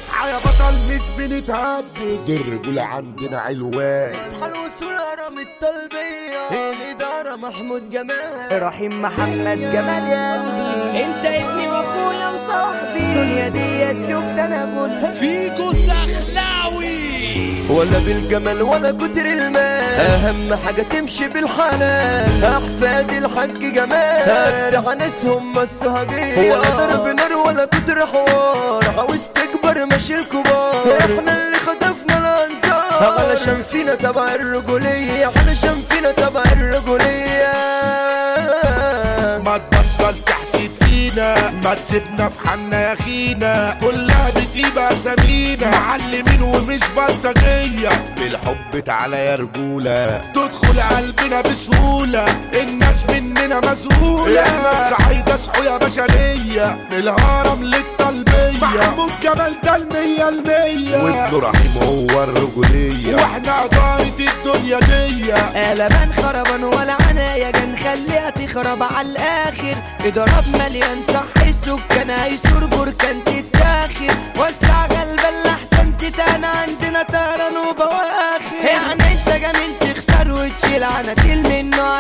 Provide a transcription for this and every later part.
اصحى يا بطل مش بنتهدد الرجولة عندنا علوان اصحى الوصول هرم الطلبية الإدارة محمود جمال رحيم محمد جمال يا قلبي انت ابني واخويا وصاحبي الدنيا ديت شفت انا غل فيكو دخلاوي ولا بالجمال ولا كتر المال أهم حاجة تمشي بالحلال أحفاد الحاج جمال هدع ناسهم مسهجية ولا ضرب نار ولا كتر حوار عاوز تكبر ماشي الكبار احنا اللي خطفنا الأنصار علشان فينا تبع الرجولية علشان فينا تبع الرجولية ما تبطل تحسيد فينا ما تسيبنا في حالنا يا اخينا كلها بتبقى سمينة معلمين ومش بلطجية بالحب تعالى يا رجولة تدخل قلبنا بسهولة الناس مننا مسؤولة احنا الصعايدة صحوية بشرية من الهرم للطلبية محمود جمال ده المية المية وابن رحيم هو الرجولية واحنا إدارة الدنيا دي قلبان خربان ولا عناية جن خليها تخرب على الاخر اضراب مليان صح السكان هيسور بركان تتاخر وسع غلبان لحسن تتانا عندنا طيران وبواخر يعني انت جميل تخسر وتشيل عناتيل من نوع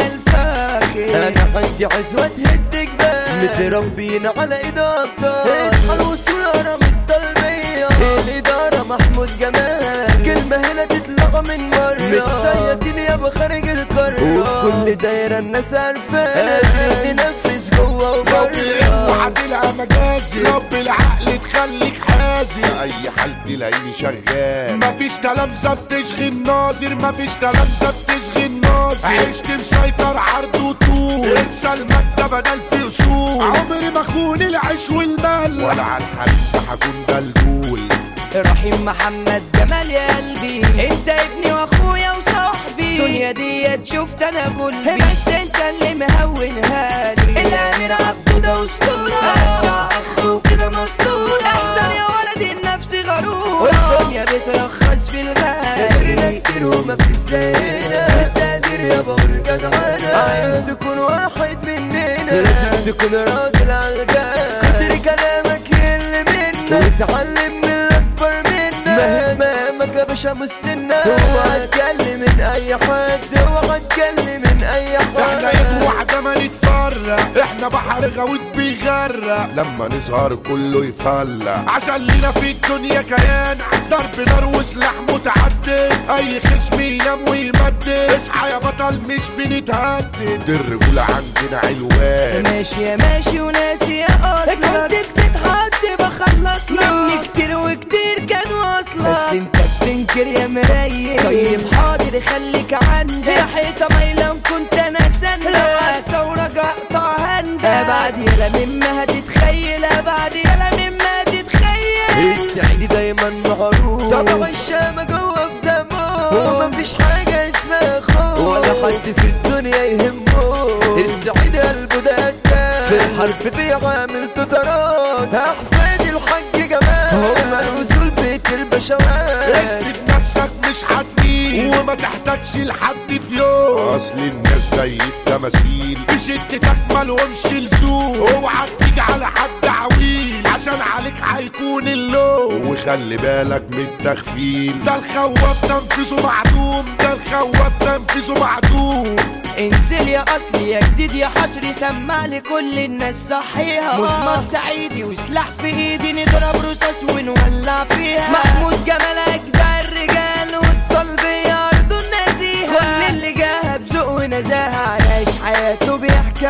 الفاخر انا عندي عزوة تهد جبال متربيين على ايد ابطال اصحى الوصول هرم الطلبية الادارة محمود جمال كلمة هنا تطلع من مرة متسيطين يابا خارج القارة وفي كل دايرة الناس عارفة قادرين ننفذ جوه رب العلم وبره وعدلها مجازي رب العقل تخليك حازي اي حال تلاقيني شغال مفيش تلامذة بتشغل ناظر مفيش تلامذة بتشغل ناظر عشت مسيطر عرض وطول انسى المادة بدل في اصول عمري ما اخون العيش والمال ولا على الحل هكون دلدول رحيم محمد جمال يا قلبي انت ابني واخويا وصاحبي الدنيا ديت شفت انا غل بس انت اللي مهونها لي الامير عبده ده اسطوره ابدع اخ وكده مسطوره احسن يا ولدي النفس غرور والدنيا بترخص في قدرنا الغالي كتير وما في زينا في التقدير يابا والجدعانة عايز تكون واحد مننا لازم تكون راجل عالجان كتر كلامك يقل منا وتعلم من الأكبر منا مهمك يا باشا مش سنة اوعى تكلم من أي حد اوعى تكلم من أي احنا يد حد واحدة ما نتفرق احنا بحر غويط بيغرق لما نظهر كله يفلق عشان لينا في الدنيا كيان ضرب نار وسلاح متعدد اي خصم ينام ويمدد اصحى يا بطل مش بنتهدد الرجولة عندنا علوان ماشي يا ماشي وناسي يا اصلا كنت بتتحط بخلص مني كتير وكتير كان واصلة بس انت بتنكر يا مريح طيب حاضر خليك عندك يا حيطة مايلة كنت انا سنة لو عالثورة اقطع هندك بعد يلا مما هتتخيل بعد يلا مما هتتخيل السعيد دايما معروف طبعا الشام جوه في دمه ومفيش حاجة اسمها خوف ولا حد في الدنيا يهمه السعيد قلبه ده في الحرب بيعامل تترات احفاد الحاج جمال هم الوصول بيت البشوات اسند نفسك مش حدمين وما تحتاجش لحد في يوم اصل الناس زي التماثيل في شدتك مالهمش لزوم اوعى تيجي على حد عويل عشان عليك هيكون اللوم وخلي بالك من التخفيل ده الخواف تنفيذه معدوم ده الخواف تنفيذه معدوم انزل يا اصلي يا جديد يا حصري سمع لكل الناس صحيها مسمار سعيدي وسلاح في ايدي نضرب رصاص ونولع فيها محمود جمال اجدع الرجال والطلبية ارضه النزيهة كل اللي جاها بذوق ونزاهة عايش حياته بيحكي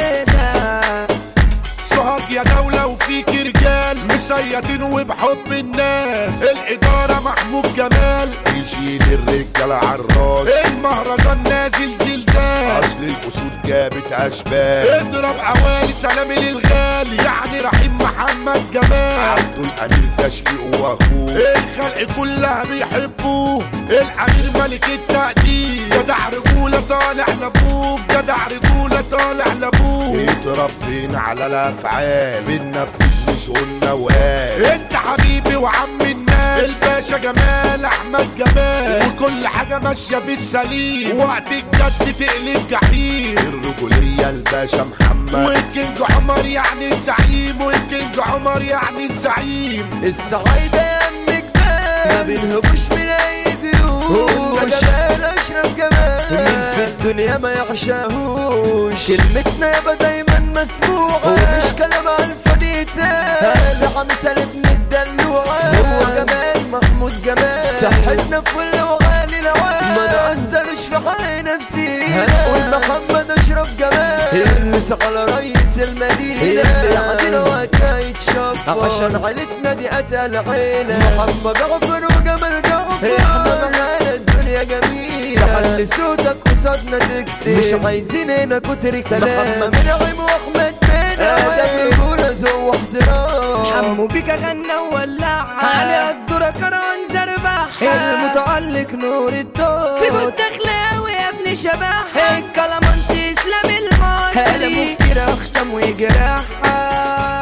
علينا سهر يا دولة وفيك رجال مسيطين وبحب الناس الإدارة محمود جمال يشيل الرجال عالراس المهرجان نازل زلزال أصل الأسود جابت أشبال اضرب عوالي سلام للغالي يعني رحيم محمد جمال عبده الأمير تشقيق وأخوه الخلق كلها بيحبوه الأمير ملك التقدير جدع رجولة طالع لأبوك جدع رجولة طالع لأبوك اتربينا على الأفعال بننفذ مش قلنا وقال انت حبيبي وعم الناس الباشا جمال احمد جمال وكل حاجه ماشيه في السليم وقت الجد تقلب جحيم الرجوليه الباشا محمد والكينج عمر يعني الزعيم والكينج عمر يعني الزعيم السعيدة يا ما بنهبوش من اي جيوش جمال اشرف جمال مين في الدنيا ما يعشاهوش كلمتنا يابا دايما مسموعة ومش كلام على الفاضي ده مثل ابن الدلوعة هو جمال محمود جمال صحتنا فل وغالي العوال ما نعزلش في حال نفسي هنقول محمد اشرف جمال المس على رئيس المدينة اللي عندنا وقتها يتشفر عشان عيلتنا دي قتل عيلة محمد غفر وجمال جعفر احنا معانا الدنيا جميلة تعلي صوتك قصادنا تكتب مش عايزين هنا كتر كلام محمد منعم واحمد بينا ادم رجولة ذو احترام حمو بيك غنى وولعها علي الدورة كروان زربحها المتألق نور الدور في بوت خلاوي يا ابن شبحها الكلامانسي اسلام المصري هلا مفتر اخصم ويجرحها